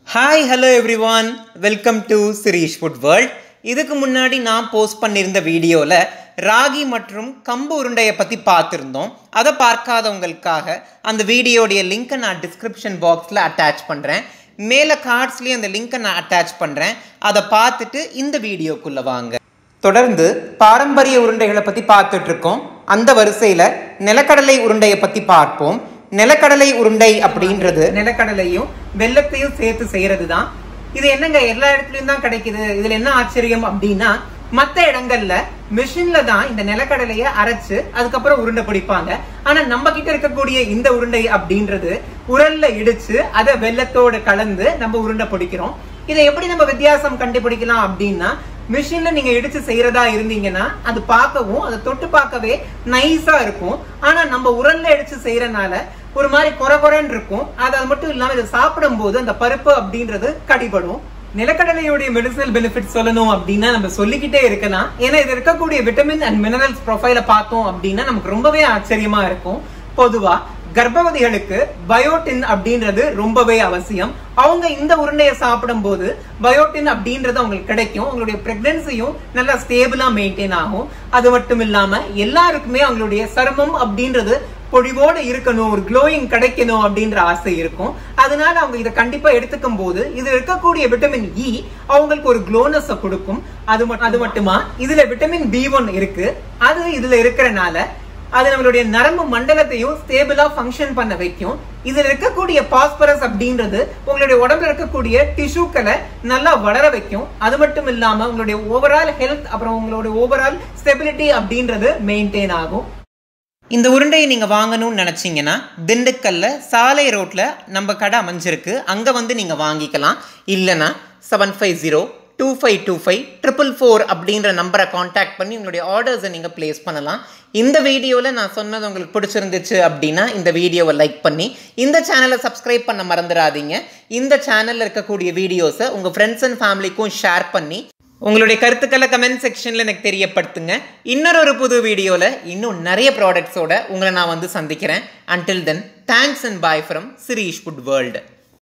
hi hello everyone welcome to Sirish food world இதுக்கு முன்னாடி நான் போஸ்ட் பண்ணியிருந்த வீடியோவில் ராகி மற்றும் கம்பு உருண்டையை பற்றி பார்த்துருந்தோம் அதை பார்க்காதவங்களுக்காக அந்த வீடியோடைய லிங்க்கை நான் டிஸ்கிரிப்ஷன் பாக்ஸில் அட்டாச் பண்ணுறேன் மேலே கார்ட்ஸ்லேயும் அந்த லிங்க்கை நான் அட்டாச் பண்ணுறேன் அதை பார்த்துட்டு இந்த வீடியோக்குள்ளே வாங்க தொடர்ந்து பாரம்பரிய உருண்டைகளை பற்றி பார்த்துட்டு இருக்கோம் அந்த வரிசையில் நிலக்கடலை உருண்டையை பற்றி பார்ப்போம் நிலக்கடலை உருண்டை அப்படின்றது நிலக்கடலையும் வெள்ளத்தையும் சேர்த்து செய்யறது தான் இது என்னங்க எல்லா இடத்துலயும் தான் கிடைக்குது இதுல என்ன ஆச்சரியம் அப்படின்னா மத்த இடங்கள்ல மிஷின்ல தான் இந்த நிலக்கடலைய அரைச்சு அதுக்கப்புறம் உருண்டை பிடிப்பாங்க ஆனா நம்ம கிட்ட இருக்கக்கூடிய இந்த உருண்டை அப்படின்றது உரல்ல இடிச்சு அதை வெள்ளத்தோட கலந்து நம்ம உருண்டை பிடிக்கிறோம் இதை எப்படி நம்ம வித்தியாசம் கண்டுபிடிக்கலாம் அப்படின்னா மிஷின்ல நீங்க இடிச்சு செய்யறதா இருந்தீங்கன்னா அது பார்க்கவும் அதை தொட்டு பார்க்கவே நைஸா இருக்கும் ஆனா நம்ம உரல்ல இடிச்சு செய்யறனால ஒரு மாதிரி குறை குறைன்னு இருக்கும் அது அது மட்டும் இல்லாம இதை சாப்பிடும் போது அந்த பருப்பு அப்படின்றது கடிபடும் நிலக்கடலையுடைய மெடிசனல் பெனிஃபிட் சொல்லணும் அப்படின்னா நம்ம சொல்லிக்கிட்டே இருக்கலாம் ஏன்னா இது இருக்கக்கூடிய விட்டமின் அண்ட் மினரல்ஸ் ப்ரொஃபைல பார்த்தோம் அப்படின்னா நமக்கு ரொம்பவே ஆச்சரியமா இருக்கும் பொதுவா கர்ப்பவதிகளுக்கு பயோட்டின் அப்படின்றது ரொம்பவே அவசியம் அவங்க இந்த உருண்டையை சாப்பிடும் போது பயோட்டின் அப்படின்றது அவங்களுக்கு கிடைக்கும் அவங்களுடைய பிரெக்னன்சியும் நல்லா ஸ்டேபிளா மெயின்டைன் ஆகும் அது மட்டும் இல்லாம எல்லாருக்குமே அவங்களுடைய சருமம் அப்படின்றது பொழிவோடு இருக்கணும் ஒரு க்ளோயிங் கிடைக்கணும் அப்படின்ற ஆசை இருக்கும் அதனால அவங்க இதை கண்டிப்பா எடுத்துக்கும் போது இதுல இருக்கக்கூடிய விட்டமின் இ அவங்களுக்கு ஒரு க்ளோனஸ் கொடுக்கும் அது அது மட்டுமா இதுல விட்டமின் பி ஒன் இருக்கு அது இதுல இருக்கிறனால அது நம்மளுடைய நரம்பு மண்டலத்தையும் ஸ்டேபிளா ஃபங்க்ஷன் பண்ண வைக்கும் இதுல இருக்கக்கூடிய பாஸ்பரஸ் அப்படின்றது உங்களுடைய உடம்புல இருக்கக்கூடிய டிஷ்யூக்களை நல்லா வளர வைக்கும் அது மட்டும் இல்லாம உங்களுடைய ஓவரால் ஹெல்த் அப்புறம் உங்களுடைய ஓவரால் ஸ்டெபிலிட்டி அப்படின்றது மெயின்டைன் ஆகும் இந்த உருண்டையை நீங்கள் வாங்கணும்னு நினச்சிங்கன்னா திண்டுக்கல்ல சாலை ரோட்டில் நம்ம கடை அமைஞ்சிருக்கு அங்கே வந்து நீங்கள் வாங்கிக்கலாம் இல்லைனா seven five zero two five two five triple four அப்படின்ற நம்பரை காண்டாக்ட் பண்ணி உங்களுடைய ஆர்டர்ஸை நீங்கள் ப்ளேஸ் பண்ணலாம் இந்த வீடியோவில் நான் சொன்னது உங்களுக்கு பிடிச்சிருந்துச்சு அப்படின்னா இந்த வீடியோவை லைக் பண்ணி இந்த சேனலை சப்ஸ்கிரைப் பண்ண மறந்துடாதீங்க இந்த சேனலில் இருக்கக்கூடிய வீடியோஸை உங்கள் ஃப்ரெண்ட்ஸ் அண்ட் ஃபேமிலிக்கும் ஷேர் பண்ணி உங்களுடைய கருத்துக்களை கமெண்ட் செக்ஷனில் எனக்கு தெரியப்படுத்துங்க இன்னொரு ஒரு புது வீடியோவில் இன்னும் நிறைய ப்ராடக்ட்ஸோட உங்களை நான் வந்து சந்திக்கிறேன் until then thanks and bye from Sirish food world